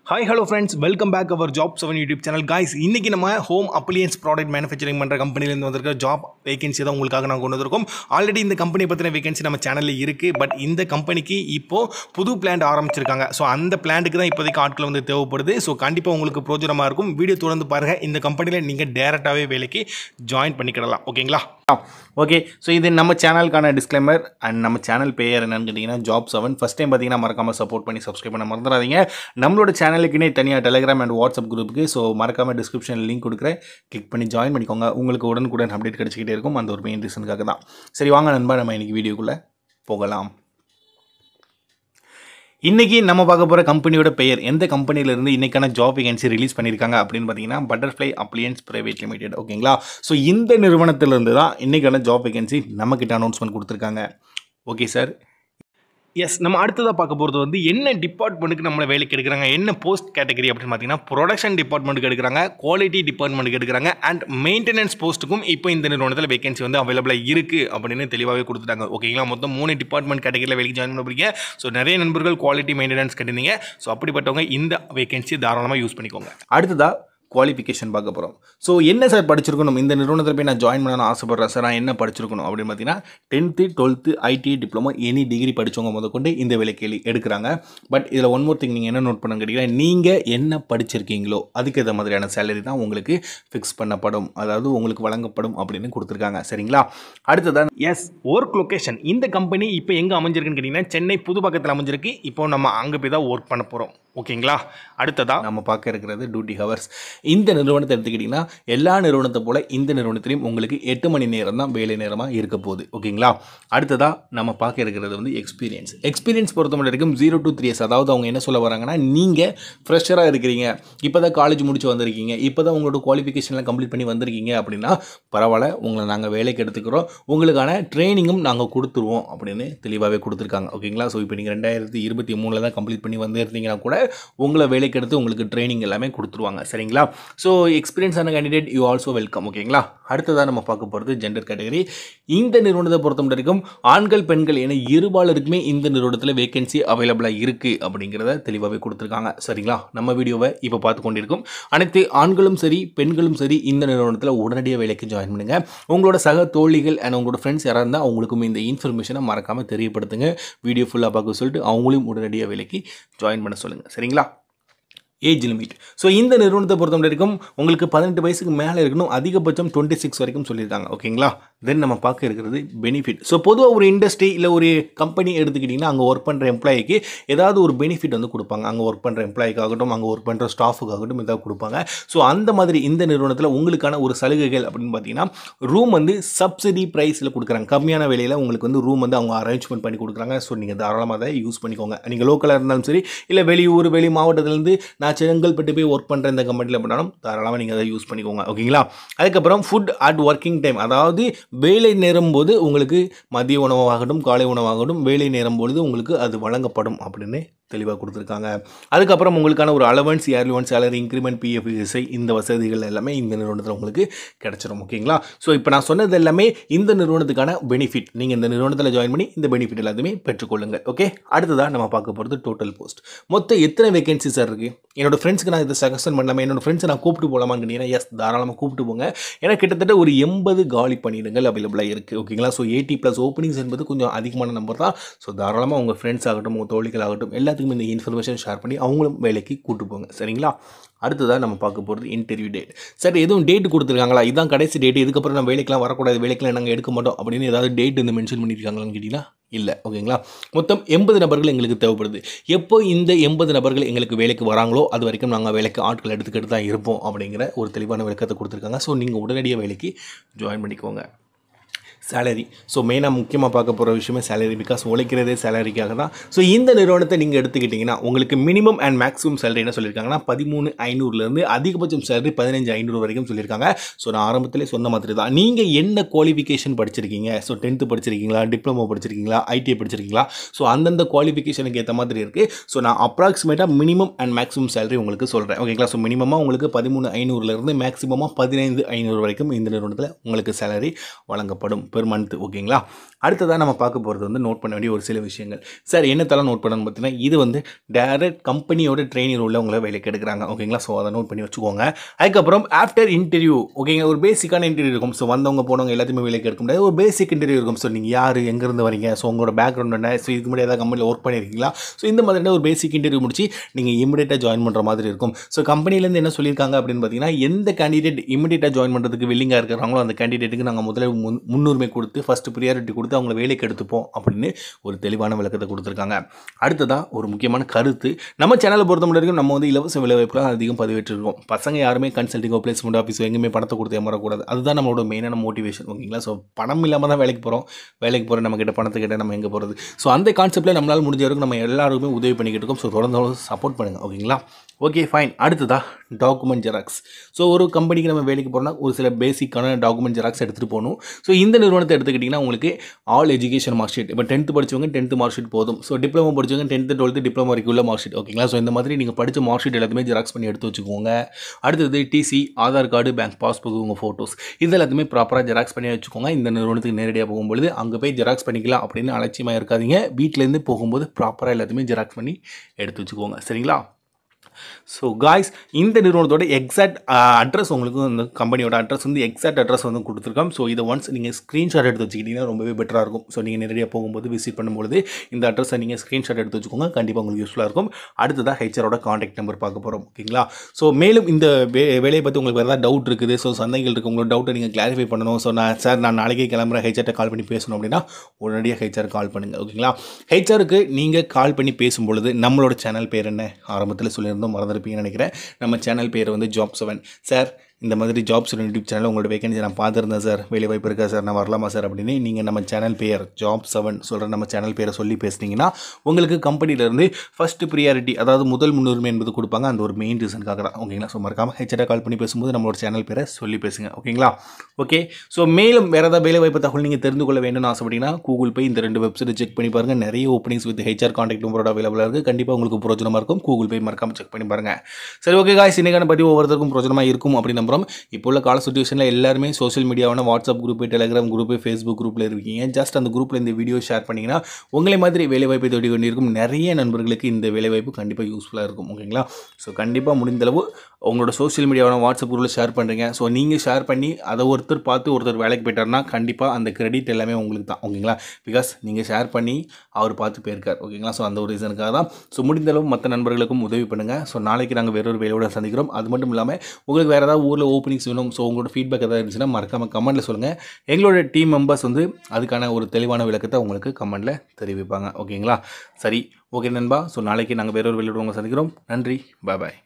hi hello friends welcome back our job seven YouTube channel guys இன்றைக்கி நம்ம home appliances product manufacturing பண்ணுற கம்பெனிலேருந்து வந்திருக்க ஜாப் வேகன்சி தான் உங்களுக்காக நாங்கள் கொண்டு வந்திருக்கோம் ஆல்ரெடி இந்த கம்பெனி பற்றின வேகன்சி நம்ம சேனலில் இருக்குது பட் இந்த கம்பெனிக்கு இப்போது புது பிளான்ட் ஆரம்பிச்சிருக்காங்க ஸோ அந்த பிளான்ட்டுக்கு தான் இப்போதைக்கு ஆட்கள் வந்து தேவைப்படுது ஸோ கண்டிப்பாக உங்களுக்கு பிரோஜனமாக இருக்கும் வீடியோ தொடர்ந்து பாருங்கள் இந்த கம்பெனியில் நீங்கள் டேரெக்டாகவே வேலைக்கு ஜாயின் பண்ணிக்கிடலாம் ஓகேங்களா ஓகே ஸோ இது நம்ம சேனலுக்கான டிஸ்க்ளைமர் அண்ட் நம்ம சேனல் பேர் என்னன்னு கேட்டிங்கன்னா ஜாப் செவன் ஃபஸ்ட் டைம் பார்த்தீங்கன்னா மறக்காமல் சப்போர்ட் பண்ணி சப்ஸ்கிரைப் பண்ண மறந்துடாதீங்க நம்மளோட சேனலுக்குனே தனியாக டெலிகிராம் அண்ட் வாட்ஸ்அப் குரூப்புக்கு ஸோ மறக்காமல் டிஸ்கிரிப்ஷன் லிங்க் கொடுக்குறேன் கிளிக் பண்ணி ஜாயின் பண்ணிக்கோங்க உங்களுக்கு உடனுக்குடன் அப்டேட் கிடச்சிக்கிட்டே இருக்கும் அந்த ஒரு மெயின் ரீசனுக்காக தான் சரி வாங்க நண்பா நம்ம இன்னைக்கு வீடியோக்குள்ளே போகலாம் இன்றைக்கி நம்ம பார்க்க போகிற கம்பெனியோட பெயர் எந்த கம்பெனியிலேருந்து இன்றைக்கான ஜாப் வேகன்சி ரிலீஸ் பண்ணியிருக்காங்க அப்படின்னு பார்த்தீங்கன்னா பட்டர்ஃப்ளை அப்ளியன்ஸ் பிரைவேட் லிமிடெட் ஓகேங்களா ஸோ இந்த நிறுவனத்திலிருந்து தான் இன்றைக்கான ஜாப் வேகன்சி நம்மக்கிட்ட அனௌன்ஸ்மெண்ட் கொடுத்துருக்காங்க ஓகே சார் எஸ் நம்ம அடுத்ததாக பார்க்க போகிறது வந்து என்ன டிபார்ட்மெண்ட்டுக்கு நம்மளை வேலைக்கு எடுக்கிறாங்க என்ன போஸ்ட் கேட்டகரி அப்படின்னு பார்த்தீங்கன்னா ப்ரொடக்ஷன் டிபார்ட்மெண்ட்டுக்கு எடுக்கிறாங்க குவாலிட்டி டிபார்ட்மெண்ட்டுக்கு எடுக்கிறாங்க அண்ட் மெயின்டெனன்ஸ் போஸ்ட்டுக்கும் இப்போ இந்த நிறுவனத்தில் வேகன்சி வந்து அவைலபிளாக இருக்குது அப்படின்னு தெளிவாகவே கொடுத்துட்டாங்க ஓகேங்களா மொத்தம் மூணு டிபார்ட்மெண்ட் கேட்டகரியில் வேலைக்கு ஜாயின் பண்ண போறீங்க ஸோ நிறைய நண்பர்கள் குவாலிட்டி மெயின்டெனன்ஸ் கேட்டிருந்தீங்க ஸோ அப்படிப்பட்டவங்க இந்த வேகன்சி தாராளமாக யூஸ் பண்ணிக்கோங்க அடுத்ததாக குவாலிஃபிகேஷன் பார்க்க போகிறோம் ஸோ என்ன சார் படிச்சிருக்கணும் இந்த நிறுவனத்தில் போய் நான் ஜாயின் பண்ணணும்னு ஆசைப்பட்றேன் சார் நான் என்ன படிச்சிருக்கணும் அப்படின்னு பார்த்தீங்கன்னா tenth twelfth IT diploma any degree படித்தவங்க முதற்கொண்டு இந்த வேலைக்கு எடுக்கிறாங்க பட் இதில் ஒன் மோர் திங் நீங்கள் என்ன நோட் பண்ண கேட்டீங்கன்னா நீங்கள் என்ன படிச்சிருக்கீங்களோ அதுக்கேற்ற மாதிரியான சேலரி தான் உங்களுக்கு ஃபிக்ஸ் பண்ணப்படும் அதாவது உங்களுக்கு வழங்கப்படும் அப்படின்னு கொடுத்துருக்காங்க சரிங்களா அடுத்ததான் எஸ் ஒர்க் லொக்கேஷன் இந்த கம்பெனி இப்போ எங்கே அமைஞ்சிருக்குன்னு கேட்டிங்கன்னா சென்னை புதுப்பக்கத்தில் அமைஞ்சிருக்கு இப்போ நம்ம அங்கே போய் தான் ஒர்க் பண்ண போகிறோம் ஓகேங்களா அடுத்ததா நம்ம பார்க்க இருக்கிறது டியூட்டி ஹவர்ஸ் இந்த நிறுவனத்தை எடுத்துக்கிட்டிங்கன்னா எல்லா நிறுவனத்தை போல் இந்த நிறுவனத்திலையும் உங்களுக்கு எட்டு மணி நேரம் தான் வேலை நேரமாக இருக்க போகுது ஓகேங்களா அடுத்ததாக நம்ம பார்க்க இருக்கிறது வந்து எக்ஸ்பீரியன்ஸ் எக்ஸ்பீரியன்ஸ் பொறுத்த மட்டும் வரைக்கும் ஜீரோ டு த்ரீ இயர்ஸ் அதாவது அவங்க என்ன சொல்ல வராங்கன்னா நீங்கள் ஃப்ரெஷராக இருக்கிறீங்க இப்போ தான் காலேஜ் முடிச்சு வந்திருக்கீங்க இப்போ தான் உங்களோட குவாலிஃபிகேஷன்லாம் கம்ப்ளீட் பண்ணி வந்திருக்கீங்க அப்படின்னா பரவாயில்ல உங்களை நாங்கள் வேலைக்கு எடுத்துக்கிறோம் உங்களுக்கான ட்ரைனிங்கும் நாங்கள் கொடுத்துருவோம் அப்படின்னு தெளிவாகவே கொடுத்துருக்காங்க ஓகேங்களா ஸோ இப்போ நீங்கள் ரெண்டாயிரத்தி இருபத்தி மூணில் தான் கம்ப்ளீட் பண்ணி வந்திருந்தீங்கன்னா கூட உங்களை வேலைக்கு எடுத்து உங்களுக்கு ட்ரைனிங் எல்லாமே கொடுத்துருவாங்க சரிங்களா ஸோ எக்ஸ்பீரியன்ஸ் ஆன கேண்டிடேட் யூ ஆல்சோ வெல்கம் ஓகேங்களா அடுத்ததாக நம்ம பார்க்க போகிறது ஜெண்டர் கேட்டகரி இந்த நிறுவனத்தை பொறுத்த வரைக்கும் ஆண்கள் பெண்கள் என இருபாலருக்குமே இந்த நிறுவனத்தில் வேகன்சி அவைலபிளாக இருக்குது அப்படிங்கிறத தெளிவாகவே கொடுத்துருக்காங்க சரிங்களா நம்ம வீடியோவை இப்போ பார்த்து கொண்டிருக்கும் அனைத்து ஆண்களும் சரி பெண்களும் சரி இந்த நிறுவனத்தில் உடனடியாக வேலைக்கு ஜாயின் பண்ணுங்கள் உங்களோட சக தோழிகள் அண்ட் உங்களோட ஃப்ரெண்ட்ஸ் யாராக இருந்தால் அவங்களுக்கும் இந்த இன்ஃபர்மேஷனை மறக்காமல் தெரியப்படுத்துங்க வீடியோ ஃபுல்லாக பார்க்க சொல்லிட்டு அவங்களையும் உடனடியாக வேலைக்கு ஜாயின் பண்ண சொல்லுங்கள் சரிங்களா ஏஜ் லிமிட் ஸோ இந்த நிறுவனத்தை பொறுத்த வரைக்கும் உங்களுக்கு பதினெட்டு வயசுக்கு மேலே இருக்கணும் அதிகபட்சம் டுவெண்ட்டி சிக்ஸ் வரைக்கும் சொல்லியிருக்காங்க ஓகேங்களா தென் நம்ம பார்க்க இருக்கிறது பெனிஃபிட் ஸோ பொதுவாக ஒரு இண்டஸ்ட்ரி இல்லை ஒரு கம்பெனி எடுத்துக்கிட்டிங்கன்னா அங்கே ஒர்க் பண்ணுற எம்ப்ளாயிக்கு ஏதாவது ஒரு பெனிஃபிட் வந்து கொடுப்பாங்க அங்கே ஒர்க் பண்ணுற எம்ப்ளாய்க்காகட்டும் அங்கே ஒர்க் பண்ணுற ஸ்டாஃபுக்காகட்டும் ஏதாவது கொடுப்பாங்க ஸோ அந்த மாதிரி இந்த நிறுவனத்தில் உங்களுக்கான ஒரு சலுகைகள் அப்படின்னு பார்த்தீங்கன்னா ரூம் வந்து சப்சிடி ப்ரைஸில் கொடுக்குறாங்க கம்மியான விலையில் உங்களுக்கு வந்து ரூம் வந்து அவங்க அரேஞ்ச்மெண்ட் பண்ணி கொடுக்குறாங்க ஸோ நீங்கள் தாராளமாக அதை யூஸ் பண்ணிக்கோங்க நீங்கள் லோக்கலாக இருந்தாலும் சரி இல்லை வெளியூர் வெளி மாவட்டத்துலேருந்து நான் செங்கல்பட்டு போய் ஒர்க் பண்ணுற இந்த கம்பெனியில் பண்ணாலும் தாராளமாக நீங்கள் அதை யூஸ் பண்ணிக்கோங்க ஓகேங்களா அதுக்கப்புறம் ஃபுட் அட் ஒர்க்கிங் டைம் அதாவது வேலை நேரம் போது உங்களுக்கு மதிய உணவாகட்டும் காலை உணவாகட்டும் வேலை நேரம் பொழுது உங்களுக்கு அது வழங்கப்படும் அப்படின்னு தெளிவாக கொடுத்துருக்காங்க அதுக்கப்புறம் உங்களுக்கான ஒரு allowance yearly one salary increment PF ESI இந்த வசதிகள் எல்லாமே இந்த நிறுவனத்தில் உங்களுக்கு கிடச்சிரும் ஓகேங்களா ஸோ இப்போ நான் சொன்னது எல்லாமே இந்த நிறுவனத்துக்கான பெனிஃபிட் நீங்கள் இந்த நிறுவனத்தில் ஜாயின் பண்ணி இந்த பெனிஃபிட் எல்லாத்தையுமே பெற்றுக்கொள்ளுங்கள் ஓகே அடுத்ததாக நம்ம பார்க்க போகிறது டோட்டல் போஸ்ட் மொத்தம் எத்தனை வேகன்சி சார் இருக்குது என்னோட ஃப்ரெண்ட்ஸ்க்கு நான் இதை சஜஷன் பண்ணலாமா என்னோட ஃப்ரெண்ட்ஸை நான் கூப்பிட்டு போகலாமான்னு கேட்டீங்கன்னா எஸ் தாராளமாக கூப்பிட்டு போங்க ஏன்னா கிட்டத்தட்ட ஒரு எண்பது காலி பணியிடங்கள் அவைலபிளாக இருக்குது ஓகேங்களா ஸோ எயிட்டி ப்ளஸ் ஓப்பனிங்ஸ் என்பது கொஞ்சம் அதிகமான நம்பர் தான் ஸோ தாராளமாக உங்கள் ஃப்ரெண்ட்ஸ் ஆகட்டும் உங்கள் தோழிகள் ஆகட்டும் எல்லாத்துக்கும் இந்த இன்ஃபர்மேஷன் ஷேர் பண்ணி அவங்களும் வேலைக்கு கூட்டு போங்க சரிங்களா அடுத்ததாக நம்ம பார்க்க போகிறது இன்டர்வியூ டேட் சார் எதுவும் டேட் கொடுத்துருக்காங்களா இதான் கடைசி டேட் இதுக்கப்புறம் நம்ம வேலைக்கெலாம் வரக்கூடாது வேலைக்கெலாம் நாங்கள் எடுக்க மாட்டோம் அப்படின்னு ஏதாவது டேட் இந்த மென்ஷன் பண்ணியிருக்காங்களான்னு கேட்டிங்கன்னா இல்லை ஓகேங்களா மொத்தம் எண்பது நபர்கள் எங்களுக்கு தேவைப்படுது எப்போ இந்த எண்பது நபர்கள் எங்களுக்கு வேலைக்கு வராங்களோ அது வரைக்கும் நாங்கள் வேலைக்கு ஆட்கள் எடுத்துக்கிட்டு தான் இருப்போம் அப்படிங்கிற ஒரு தெளிவான விளக்கத்தை கொடுத்துருக்காங்க ஸோ நீங்கள் உடனடியாக வேலைக்கு ஜாயின் பண்ணிக்கோங்க சேலரி ஸோ மெயினாக முக்கியமாக பார்க்க போகிற விஷயமே சேலரி பிகாஸ் உழைக்கிறதே சேலரிக்காக தான் ஸோ இந்த நிறுவனத்தை நீங்கள் எடுத்துக்கிட்டிங்கன்னா உங்களுக்கு மினிமம் அண்ட் மேக்ஸிமம் சேலரி என்ன சொல்லியிருக்காங்கன்னா பதிமூணு ஐநூறுலேருந்து அதிகபட்சம் சேலரி பதினஞ்சு ஐநூறு வரைக்கும் சொல்லியிருக்காங்க ஸோ நான் ஆரம்பத்திலே சொன்ன மாதிரி தான் நீங்கள் என்ன குவாலிஃபிகேஷன் படிச்சிருக்கீங்க ஸோ டென்த்து படிச்சிருக்கீங்களா டிப்ளமோ படிச்சிருக்கீங்களா ஐடிஐ படிச்சிருக்கீங்களா ஸோ அந்தந்த குவாலிஃபிகேஷனுக்கு ஏற்ற மாதிரி இருக்குது ஸோ நான் அப்ராக்சிமேட்டாக மினிமம் அண்ட் மேக்ஸிமம் சேலரி உங்களுக்கு சொல்கிறேன் ஓகேங்களா ஸோ மினிமமாக உங்களுக்கு பதிமூணு ஐநூறுலேருந்து மேக்ஸிமமாக பதினைந்து ஐநூறு வரைக்கும் இந்த நிறுவனத்தில் உங்களுக்கு சேலரி வழங்கப்படும் பெர் மந்த் ஓகேங்களா அடுத்ததாக நம்ம பார்க்க போகிறது வந்து நோட் பண்ண வேண்டிய ஒரு சில விஷயங்கள் சார் என்னத்தெல்லாம் நோட் பண்ணணும்னு பார்த்தீங்கன்னா இது வந்து டேரக்ட் கம்பெனியோட ட்ரெயினிங் உள்ள உங்களை வேலைக்கு எடுக்கிறாங்க ஓகேங்களா ஸோ அதை நோட் பண்ணி வச்சுக்கோங்க அதுக்கப்புறம் ஆஃப்டர் இன்டர்வியூ ஓகேங்க ஒரு பேசிக்கான இன்டர்வியூ இருக்கும் ஸோ வந்தவங்க போனவங்க எல்லாத்தையுமே வேலைக்கு எடுக்க முடியாது ஒரு பேசிக் இன்டர்வியூ இருக்கும் ஸோ நீங்கள் யார் எங்கேருந்து வரீங்க ஸோ உங்களோட பேக்ரவுண்ட் என்ன ஸோ இதுக்கு முன்னாடி ஏதாவது கம்பெனியில் ஒர்க் பண்ணியிருக்கீங்களா ஸோ இந்த மாதிரி ஒரு பேசிக் இன்டர்வியூ முடிச்சு நீங்கள் இமிடியேட்டாக ஜாயின் பண்ணுற மாதிரி இருக்கும் ஸோ கம்பெனிலேருந்து என்ன சொல்லியிருக்காங்க அப்படின்னு பார்த்தீங்கன்னா எந்த கேண்டிடேட் இமிடியேட்டாக ஜாயின் பண்ணுறதுக்கு வில்லிங்காக இருக்கிறாங்களோ அந்த கேண்டிடேட்டுக்கு நாங்கள் முதல்ல முன் முன்னுரிமை கொடுத்து ஃபஸ்ட்டு ப்ரியாரிட்டி கொடுத்து அவங்களை வேலைக்கு எடுத்துப்போம் அப்படின்னு ஒரு தெளிவான விளக்கத்தை கொடுத்துருக்காங்க அடுத்ததாக ஒரு முக்கியமான கருத்து நம்ம சேனலை பொறுத்த மட்டும் வரைக்கும் நம்ம வந்து இலவச விளைவாய்ப்புலாம் அதிகம் பதிவேற்றிருக்கோம் பசங்க யாருமே கன்சல்டிங்கோ பிளேஸ்மெண்ட் ஆஃபீஸ் எங்கேயுமே பணத்தை கொடுத்து ஏமாறக்கூடாது அதுதான் நம்மளோட மெயினான மோட்டிவேஷன் ஓகேங்களா ஸோ பணம் இல்லாமல் தான் வேலைக்கு போகிறோம் வேலைக்கு போகிற நம்ம கிட்ட பணத்தை கிட்ட நம்ம எங்கே போகிறது ஸோ அந்த கான்செப்ட்டில் நம்மளால் முடிஞ்ச வரைக்கும் நம்ம எல்லாருக்குமே உதவி பண்ணிக்கிட்டு இருக்கோம் ஸோ தொடர்ந்து சப்போர்ட் பண்ணுங்கள் ஓகேங்களா ஓகே ஃபைன் அடுத்ததா டாக்குமெண்ட் ஜெராக்ஸ் ஸோ ஒரு கம்பெனிக்கு நம்ம வேலைக்கு போகிறோம்னா ஒரு சில பேசிக்கான டாக்குமெண்ட் ஜெராக்ஸ் எடுத்துகிட்டு போகணும் ஸோ இந்த நிறுவனத்தை எடுத்துக்கிட்டிங்கன்னா உங்களுக்கு ஆல் எஜுகேஷன் மார்க் ஷீட் இப்போ டென்த்து படிச்சவங்க டென்த்து மார்க் ஷீட் போதும் ஸோ டிப்ளமோ படிச்சவங்க டென்த்து டுவெல்த்து டிப்ளமோ வரைக்கும் உள்ள மார்க் ஷீட் ஓகேங்களா ஸோ இந்த மாதிரி நீங்கள் படித்த மார்க் ஷீட் எல்லாத்தையுமே ஜெராக்ஸ் பண்ணி எடுத்து வச்சுக்கோங்க அடுத்தது TC Aadhaar card bank passbook உங்கள் ஃபோட்டோஸ் இது எல்லாத்தையுமே ப்ராப்பராக ஜெராக்ஸ் பண்ணி வச்சுக்கோங்க இந்த நிறுவனத்துக்கு நேரடியாக போகும்பொழுது அங்கே போய் ஜெராக்ஸ் பண்ணிக்கலாம் அப்படின்னு அலட்சியமாக இருக்காதீங்க வீட்டிலேருந்து போகும்போது ப்ராப்பராக எல்லாத்தையுமே ஜெராக்ஸ் பண்ணி எடுத்து வச்சுக்கோங்க சரிங்களா ஸோ காய்ஸ் இந்த நிறுவனத்தோட எக்ஸாக்ட் அட்ரஸ் உங்களுக்கு இந்த கம்பெனியோட அட்ரஸ் வந்து எக்ஸாக்ட் அட்ரஸ் வந்து கொடுத்துருக்கோம் ஸோ இதை ஒன்ஸ் நீங்கள் ஸ்க்ரீன்ஷாட் எடுத்து வச்சுக்கிட்டிங்கன்னா ரொம்பவே பெட்டராக இருக்கும் ஸோ நீங்கள் நேரடியாக போகும்போது விசிட் பண்ணும்போது இந்த அட்ரஸை நீங்கள் ஸ்க்ரீன்ஷாட் எடுத்து வச்சுக்கோங்க கண்டிப்பாக உங்களுக்கு யூஸ்ஃபுல்லாக இருக்கும் அடுத்ததாக ஹெச்ஆரோட காண்டாக்ட் நம்பர் பார்க்க போகிறோம் ஓகேங்களா ஸோ மேலும் இந்த வே வேலையை பற்றி உங்களுக்கு வேறு ஏதாவது டவுட் இருக்குது ஸோ சந்தைகள் இருக்குது உங்களோட டவுட்டை நீங்கள் கிளாரிஃபை பண்ணணும் ஸோ நான் சார் நான் நாளைக்கே கிளம்புறேன் ஹெச்ஆர்ட்ட கால் பண்ணி பேசணும் அப்படின்னா உடனடியாக ஹெச்ஆர் கால் பண்ணுங்கள் ஓகேங்களா ஹெச்ஆருக்கு நீங்கள் கால் பண்ணி பேசும்பொழுது நம்மளோட சேனல் பேர் என்ன ஆரம்பத்தில் சொல்லியிருந்தோம் மறந்துருப்பீங்கன்னு நினைக்கிறேன் நம்ம சேனல் பேர் வந்து ஜாப் செவன் சார் இந்த மாதிரி ஜாப்ஸ் யூடியூப் சேனல் உங்களோட வேகன்சி நான் பார்த்துருந்தேன் சார் வேலை வாய்ப்பு இருக்கா சார் நான் வரலாமா சார் அப்படின்னு நீங்கள் நம்ம சேனல் பேர் ஜாப் செவன் சொல்கிற நம்ம சேனல் பேரை சொல்லி பேசுனீங்கன்னா உங்களுக்கு கம்பெனிலேருந்து ஃபஸ்ட்டு ப்ரியாரிட்டி அதாவது முதல் முன்னுரிமை என்பது கொடுப்பாங்க அந்த ஒரு மெயின் ரீசனுக்காக தான் ஓகேங்களா ஸோ மறக்காமல் ஹெச்ஆர் கால் பண்ணி பேசும்போது நம்மளோட சேனல் பேரை சொல்லி பேசுங்க ஓகேங்களா ஓகே ஸோ மேலும் வேறு ஏதாவது வேலை வாய்ப்பு தகவல் நீங்கள் தெரிந்து கொள்ள வேணும்னு ஆசைப்பட்டீங்கன்னா கூகுள் போய் இந்த ரெண்டு வெப்சைட் செக் பண்ணி பாருங்கள் நிறைய ஓப்பனிங்ஸ் வித் ஹெச்ஆர் காண்டாக்ட் நம்பரோட அவைலபிளாக இருக்குது கண்டிப்பாக உங்களுக்கு பிரோஜனமாக இருக்கும் கூகுள் போய் மறக்காமல் செக் பண்ணி பாருங்கள் சரி ஓகே காய்ஸ் இன்னைக்கான பதிவு ஒவ்வொருத்தருக்கும் பிரோஜனமாக இருக்கும் அப்படின்னு நம்புறோம் இப்போ உள்ள கால சுச்சுவேஷனில் எல்லாருமே சோஷியல் மீடியாவான WhatsApp group Telegram group Facebook குரூப்பில் இருக்கீங்க ஜஸ்ட் அந்த குரூப்பில் இந்த வீடியோ ஷேர் பண்ணிங்கன்னா உங்களை மாதிரி வேலைவாய்ப்பை தேடி கொண்டிருக்கும் நிறைய நண்பர்களுக்கு இந்த வேலைவாய்ப்பு கண்டிப்பாக யூஸ்ஃபுல்லாக இருக்கும் ஓகேங்களா ஸோ கண்டிப்பாக முடிந்தளவு உங்களோட சோஷியல் மீடியாவான வாட்ஸ்அப் குரூப்பில் ஷேர் பண்ணுறீங்க ஸோ நீங்கள் ஷேர் பண்ணி அதை ஒருத்தர் பார்த்து ஒருத்தர் வேலைக்கு போயிட்டாருன்னா கண்டிப்பாக அந்த கிரெடிட் எல்லாமே உங்களுக்கு தான் ஓகேங்களா பிகாஸ் நீங்கள் ஷேர் பண்ணி அவர் பார்த்து போயிருக்கார் ஓகேங்களா ஸோ அந்த ஒரு ரீசனுக்காக தான் ஸோ முடிந்தளவு மற்ற நண்பர்களுக்கும் உதவி பண்ணுங்கள் ஸோ நாளைக்கு நாங்கள் வேறொரு வேலையோட சந்திக்கிறோம் அது மட்டும் இல்லாமல் உங்களுக்கு வேறு ஏதாவது ஊரில் ஓப்பனிங்ஸ் வேணும் ஸோ உங்களோட ஃபீட்பேக் ஏதாவது இருந்துச்சுன்னா மறக்காமல் கமெண்ட்டில் சொல்லுங்கள் எங்களோட டீம் மெம்பர்ஸ் வந்து அதுக்கான ஒரு தெளிவான விளக்கத்தை உங்களுக்கு கமெண்ட்டில் தெரிவிப்பாங்க ஓகேங்களா சரி ஓகே நண்பா ஸோ நாளைக்கு நாங்கள் வேறொரு வேலையோட உங்களை சந்திக்கிறோம் நன்றி பாய் பாய்